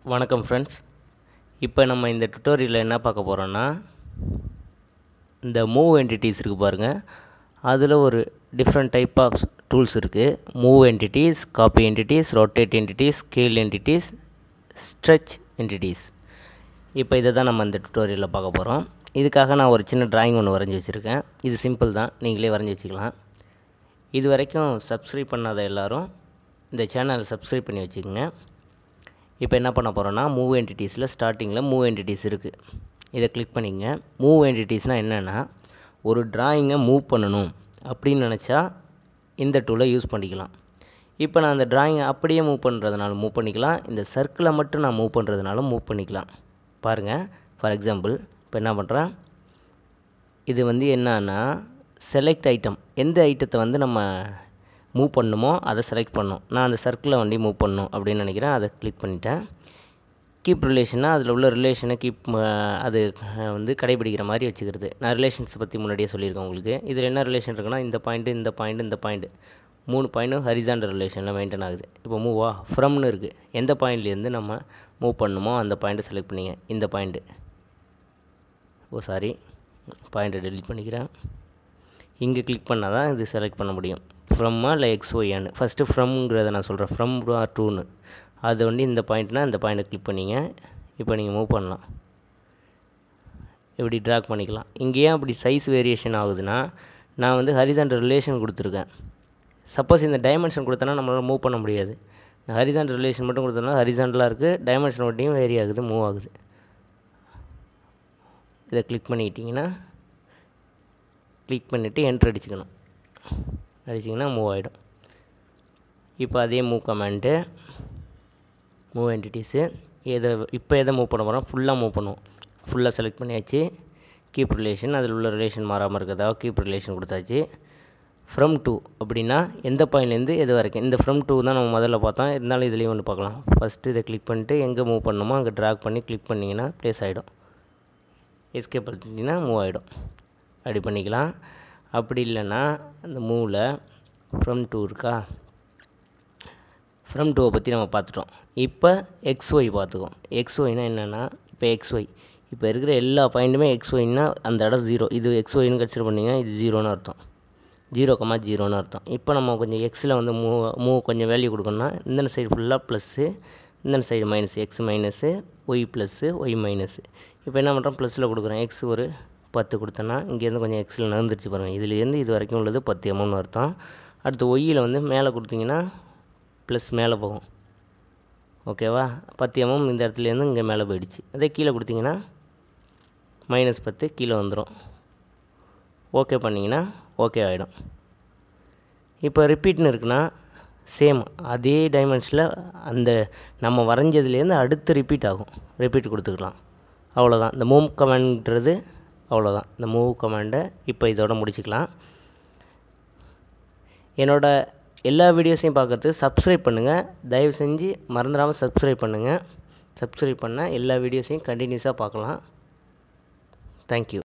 வணக்கம் ஃப்ரெண்ட்ஸ் இப்போ நம்ம இந்த டுட்டோரியலில் என்ன பார்க்க போகிறோன்னா இந்த மூவ் என்டிட்டிஸ் இருக்குது பாருங்கள் அதில் ஒரு டிஃப்ரெண்ட் டைப் ஆஃப் டூல்ஸ் இருக்குது move entities copy entities rotate entities scale entities stretch entities இப்போ இதை தான் நம்ம இந்த டுட்டோரியலில் பார்க்க போகிறோம் இதுக்காக நான் ஒரு சின்ன டிராயிங் ஒன்று வரைஞ்சி வச்சுருக்கேன் இது சிம்பிள் தான் நீங்களே வரைஞ்சி வச்சுக்கலாம் இது வரைக்கும் சப்ஸ்கிரைப் பண்ணாத எல்லோரும் இந்த சேனலை சப்ஸ்கிரைப் பண்ணி வச்சுக்கோங்க இப்போ என்ன பண்ண போகிறோன்னா மூவ் என்டிட்டிஸில் ஸ்டார்டிங்கில் மூவ் என்டிட்டிஸ் இருக்குது இதை கிளிக் பண்ணிங்க மூவ் என்டிட்டிஸ்னால் என்னென்னா ஒரு டிராயிங்கை மூவ் பண்ணணும் அப்படின்னு நினச்சா இந்த டூலை யூஸ் பண்ணிக்கலாம் இப்போ நான் அந்த டிராயிங்கை அப்படியே மூவ் பண்ணுறதுனால மூவ் பண்ணிக்கலாம் இந்த சர்க்கிளை மட்டும் நான் மூவ் பண்ணுறதுனால மூவ் பண்ணிக்கலாம் பாருங்கள் ஃபார் எக்ஸாம்பிள் இப்போ என்ன பண்ணுறேன் இது வந்து என்னன்னா செலக்ட் ஐட்டம் எந்த ஐட்டத்தை வந்து நம்ம மூவ் பண்ணணுமோ அதை செலக்ட் பண்ணணும் நான் அந்த சர்க்கிளை வண்டி மூவ் பண்ணணும் அப்படின்னு நினைக்கிறேன் அதை கிளிக் பண்ணிட்டேன் கீப் ரிலேஷன்னா அதில் உள்ள ரிலேஷனை கீப் அது வந்து கடைபிடிக்கிற மாதிரி வச்சுக்கிறது நான் ரிலேஷன்ஸ் பற்றி முன்னாடியே சொல்லியிருக்கேன் உங்களுக்கு இதில் என்ன ரிலேஷன் இருக்குன்னா இந்த பாயிண்ட்டு இந்த பாயிண்ட்டு இந்த பாயிண்ட்டு மூணு பாயிண்ட்டும் ஹரிசாண்டல் ரிலேஷனில் மெயின்டைன் ஆகுது இப்போ மூவா ஃப்ரம்னு இருக்குது எந்த பாயிண்ட்லேருந்து நம்ம மூவ் பண்ணணுமோ அந்த பாயிண்ட்டை செலக்ட் பண்ணிங்க இந்த பாயிண்ட்டு ஓ சாரி பாயிண்ட்டை டெலிட் பண்ணிக்கிறேன் இங்கே கிளிக் பண்ணால் தான் இது செலக்ட் பண்ண முடியும் ஃப்ரம்மா இல்லை எக்ஸ் ஒய்யான்னு ஃபஸ்ட்டு ஃப்ரம்ங்கிறத நான் சொல்கிறேன் ஃப்ரம் ஆர் டூன்னு அது வந்து இந்த பாயிண்ட்னால் இந்த பாயிண்ட்டை கிளிக் பண்ணிங்க இப்போ நீங்கள் மூவ் பண்ணலாம் இப்படி ட்ராக் பண்ணிக்கலாம் இங்கே ஏன் அப்படி சைஸ் வேரியேஷன் ஆகுதுன்னா நான் வந்து ஹரிசாண்டல் ரிலேஷன் கொடுத்துருக்கேன் சப்போஸ் இந்த டைமென்ஷன் கொடுத்தனா நம்மளால் மூவ் பண்ண முடியாது நான் ஹரிசாண்டல் ரிலேஷன் மட்டும் கொடுத்தனா ஹரிசாண்டலாக இருக்குது டைமென்ஷன் ஒட்டியும் வேரி ஆகுது மூவ் ஆகுது இதை கிளிக் பண்ணிக்கிட்டிங்கன்னா கிளிக் பண்ணிவிட்டு என்ட்ரு அடிச்சுக்கணும் அடிச்சிங்கன்னா மூவ் ஆகிடும் இப்போ அதே மூவ் கமெண்ட்டு மூவ் என்டிட்டிஸு எதை இப்போ எதை மூவ் பண்ண போகிறோம் ஃபுல்லாக மூவ் பண்ணுவோம் ஃபுல்லாக செலக்ட் பண்ணியாச்சு கீப் ரிலேஷன் அதில் உள்ள ரிலேஷன் மாறாமல் இருக்கிறதா கீப் ரிலேஷன் கொடுத்தாச்சு ஃப்ரம் டூ அப்படின்னா எந்த பாயிண்ட்லேருந்து எது வரைக்கும் இந்த ஃப்ரம் டூ தான் நம்ம முதல்ல பார்த்தோம் இருந்தாலும் இதுலேயும் ஒன்று பார்க்கலாம் ஃபஸ்ட்டு இதை கிளிக் பண்ணிட்டு எங்கே மூவ் பண்ணணுமோ அங்கே ட்ராக் பண்ணி கிளிக் பண்ணிங்கன்னா ப்ளேஸ் ஆகிடும் எஸ்கேப் பண்ணிட்டீங்கன்னா மூவ் ஆகிடும் அப்படி பண்ணிக்கலாம் அப்படி இல்லைன்னா அந்த மூவில் ஃப்ரம் டூ இருக்கா ஃப்ரம் டூவை பற்றி நம்ம பார்த்துட்டோம் இப்போ எக்ஸ்ஒய் பார்த்துக்கோம் எக்ஸ்ஒய்னா என்னென்னா இப்போ எக்ஸ்ஒய் இப்போ இருக்கிற எல்லா பாயிண்ட்டுமே எக்ஸ்ஒய்னா அந்த இடம் ஜீரோ இது எக்ஸ்ஒய்னு கன்சிடர் பண்ணிங்கன்னா இது ஜீரோன்னு அர்த்தம் ஜீரோ கம்மா ஜீரோன்னு அர்த்தம் இப்போ நம்ம கொஞ்சம் எக்ஸில் வந்து மூவ் மூவ் கொஞ்சம் வேல்யூ கொடுக்கணும்னா இந்த சைடு ஃபுல்லாக ப்ளஸ்ஸு இந்த side minus X minus Y plus Y minus இப்போ என்ன பண்ணுறோம் ப்ளஸில் கொடுக்குறோம் எக்ஸ் ஒரு பத்து கொடுத்தோன்னா இங்கேருந்து கொஞ்சம் எக்ஸில் நகர்ந்துருச்சு பாருங்கள் இதுலேருந்து இது வரைக்கும் உள்ளது பத்து எம்எம்னு அர்த்தம் அடுத்து ஒய்யில் வந்து மேலே கொடுத்தீங்கன்னா ப்ளஸ் மேலே போகும் ஓகேவா பத்து எம்எம் இந்த இடத்துலேருந்து இங்கே மேலே போயிடுச்சு அதே கீழே கொடுத்தீங்கன்னா மைனஸ் பத்து கீழே வந்துடும் ஓகே பண்ணிங்கன்னா ஓகே ஆகிடும் இப்போ ரிப்பீட்னு இருக்குன்னா சேம் அதே டைமென்ஷனில் அந்த நம்ம வரைஞ்சதுலேருந்து அடுத்து ரிப்பீட் ஆகும் ரிப்பீட் கொடுத்துக்கலாம் அவ்வளோதான் இந்த மூவ் கமெண்ட்றது அவ்வளோதான் இந்த மூவ் கமாண்டை இப்போ இதோட முடிச்சுக்கலாம் என்னோடய எல்லா வீடியோஸையும் பார்க்குறதுக்கு சப்ஸ்கிரைப் பண்ணுங்கள் தயவு செஞ்சு மறந்துடாமல் சப்ஸ்கிரைப் பண்ணுங்கள் சப்ஸ்கிரைப் பண்ணால் எல்லா வீடியோஸையும் கண்டினியூஸாக பார்க்கலாம் தேங்க்யூ